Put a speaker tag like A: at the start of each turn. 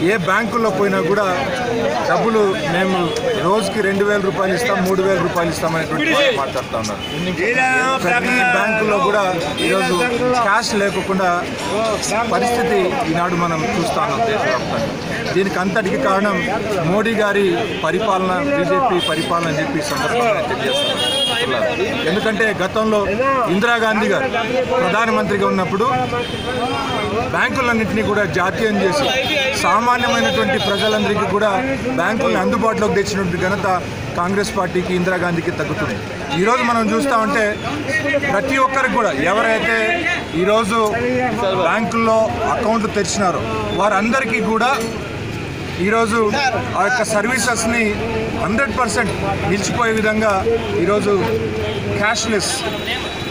A: ఏ బ్యాంకుల్లో పోయినా కూడా డబ్బులు మేము రోజుకి రెండు వేల రూపాయలు ఇస్తాం మూడు వేల రూపాయలు ఇస్తాం అనేటువంటి మాట మాట్లాడుతూ ఉన్నారు ప్రతి బ్యాంకుల్లో కూడా ఈరోజు క్యాష్ లేకుండా పరిస్థితి ఈనాడు మనం చూస్తా ఉన్నాం దేశవ్యాప్తంగా దీనికి అంతటికి కారణం మోడీ గారి పరిపాలన బీజేపీ పరిపాలన అని చెప్పి ఈ సందర్భంగా నేను తెలియజేస్తున్నాను ఎందుకంటే గతంలో ఇందిరాగాంధీ గారు ప్రధానమంత్రిగా ఉన్నప్పుడు బ్యాంకులన్నింటినీ కూడా జాతీయం చేసి సామాన్యమైనటువంటి ప్రజలందరికీ కూడా బ్యాంకుల్ని అందుబాటులోకి తెచ్చినటువంటి ఘనత కాంగ్రెస్ పార్టీకి ఇందిరాగాంధీకి తగ్గుతుంది ఈరోజు మనం చూస్తా ఉంటే ప్రతి ఒక్కరికి కూడా ఎవరైతే ఈరోజు బ్యాంకుల్లో అకౌంట్ తెరిచినారో వారందరికీ కూడా ఈరోజు ఆ యొక్క సర్వీసెస్ని హండ్రెడ్ పర్సెంట్ నిలిచిపోయే విధంగా ఈరోజు క్యాష్లెస్